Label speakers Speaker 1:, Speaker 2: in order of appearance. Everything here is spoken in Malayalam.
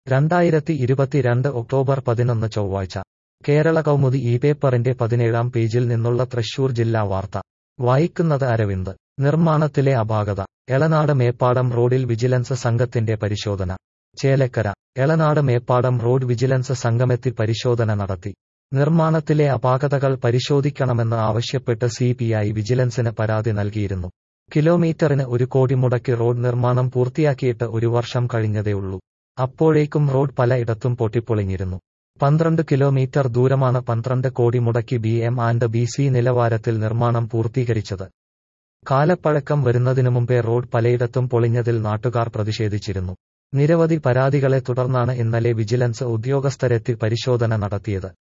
Speaker 1: രണ്ടായിരത്തി ഇരുപത്തിരണ്ട് ഒക്ടോബർ പതിനൊന്ന് ചൊവ്വാഴ്ച കേരള കൗമുദി ഈ പേപ്പറിന്റെ പതിനേഴാം പേജിൽ നിന്നുള്ള തൃശൂർ ജില്ലാ വാർത്ത വായിക്കുന്നത് അരവിന്ദ് നിർമ്മാണത്തിലെ അപാകത എളനാട് മേപ്പാടം റോഡിൽ വിജിലൻസ് സംഘത്തിന്റെ പരിശോധന ചേലക്കര എളനാട് മേപ്പാടം റോഡ് വിജിലൻസ് സംഘമെത്തി പരിശോധന നടത്തി നിർമ്മാണത്തിലെ അപാകതകൾ പരിശോധിക്കണമെന്ന് ആവശ്യപ്പെട്ട് സിപിഐ വിജിലൻസിന് പരാതി നൽകിയിരുന്നു കിലോമീറ്ററിന് ഒരു കോടി മുടക്കി റോഡ് നിർമ്മാണം പൂർത്തിയാക്കിയിട്ട് ഒരു വർഷം കഴിഞ്ഞതേയുള്ളൂ അപ്പോഴേക്കും റോഡ് പലയിടത്തും പൊട്ടിപ്പൊളിഞ്ഞിരുന്നു പന്ത്രണ്ട് കിലോമീറ്റർ ദൂരമാണ് പന്ത്രണ്ട് കോടി മുടക്കി B M and B C നിലവാരത്തിൽ നിർമ്മാണം പൂർത്തീകരിച്ചത് കാലപ്പഴക്കം വരുന്നതിനു മുമ്പേ റോഡ് പലയിടത്തും പൊളിഞ്ഞതിൽ നാട്ടുകാർ പ്രതിഷേധിച്ചിരുന്നു നിരവധി പരാതികളെ തുടർന്നാണ് ഇന്നലെ വിജിലൻസ് ഉദ്യോഗസ്ഥരെത്തി പരിശോധന നടത്തിയത്